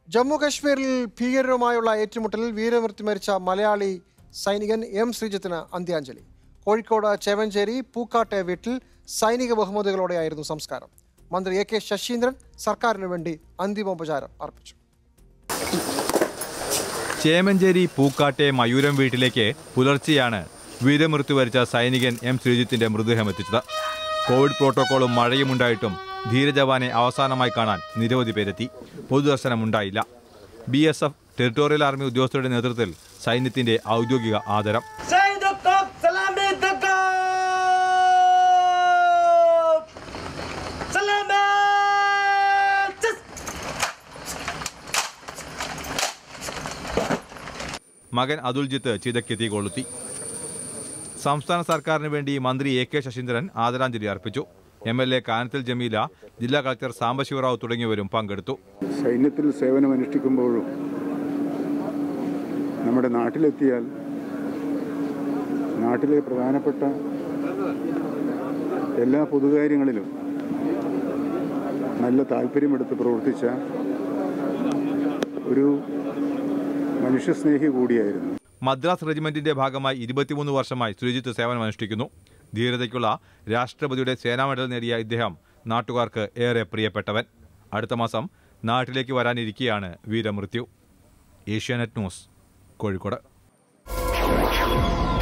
ജമ്മു കശ്മീരിൽ ഭീകരരുമായുള്ള ഏറ്റുമുട്ടലിൽ വീരമൃത്യു മരിച്ച മലയാളി സൈനികൻ എം ശ്രീജിത്തിന് അന്ത്യാഞ്ജലി കോഴിക്കോട് ചേവഞ്ചേരി പൂക്കാട്ടെ വീട്ടിൽ സൈനിക ബഹുമതികളോടെയായിരുന്നു സംസ്കാരം മന്ത്രി എ കെ ശശീന്ദ്രൻ സർക്കാരിന് വേണ്ടി അന്തിമോപചാരം അർപ്പിച്ചു ചേമഞ്ചേരി പൂക്കാട്ടെ മയൂരം വീട്ടിലേക്ക് പുലർച്ചെയാണ് വീരമൃത്യു വരിച്ച സൈനികൻ എം ശ്രീജിത്തിന്റെ മൃതദേഹം എത്തിച്ചത് കോവിഡ് പ്രോട്ടോക്കോളും മഴയും ഉണ്ടായിട്ടും ധീരജവാനെ അവസാനമായി കാണാൻ നിരവധി പേരെത്തി പൊതുദർശനം ഉണ്ടായില്ല B S F territorial army ഉദ്യോഗസ്ഥരുടെ നേതൃത്വത്തിൽ സൈന്യത്തിന്റെ ഔദ്യോഗിക ആദരം Sejdukum salami dukum. Salami. Just മകൻ അതുൽജിത്ത് ചിതയ്ക്കെത്തി കൊളുത്തി സംസ്ഥാന സർക്കാരിന് വേണ്ടി മന്ത്രി എ കെ ശശീന്ദ്രൻ ആദരാഞ്ജലി അർപ്പിച്ചു M L A Kanathil Jameela ജില്ലാ കളക്ടർ സാംബശിവറാവു തുടങ്ങിയവരും പങ്കെടുത്തു സൈന്യത്തിൽ സേവനമനുഷ്ഠിക്കുമ്പോഴും നമ്മുടെ നാട്ടിലെത്തിയാൽ നാട്ടിലെ പ്രധാനപ്പെട്ട എല്ലാ പൊതുകാര്യങ്ങളിലും നല്ല താല്പര്യമെടുത്ത് പ്രവർത്തിച്ച ഒരു മനുഷ്യസ്നേഹി കൂടിയായിരുന്നു മദ്രാസ് റെജിമെന്റിന്റെ ഭാഗമായി ഇരുപത്തിമൂന്ന് വർഷമായി ശ്രീജിത്ത് സേവനമനുഷ്ഠിക്കുന്നു ധീരതയ്ക്കുള്ള രാഷ്ട്രപതിയുടെ സേനാ മെഡൽ നേടിയ ഇദ്ദേഹം നാട്ടുകാർക്ക് ഏറെ പ്രിയപ്പെട്ടവൻ അടുത്ത മാസം നാട്ടിലേക്ക് വരാനിരിക്കെയാണ് വീരമൃത്യു ഏഷ്യാനെറ്റ് ന്യൂസ് കോഴിക്കോട്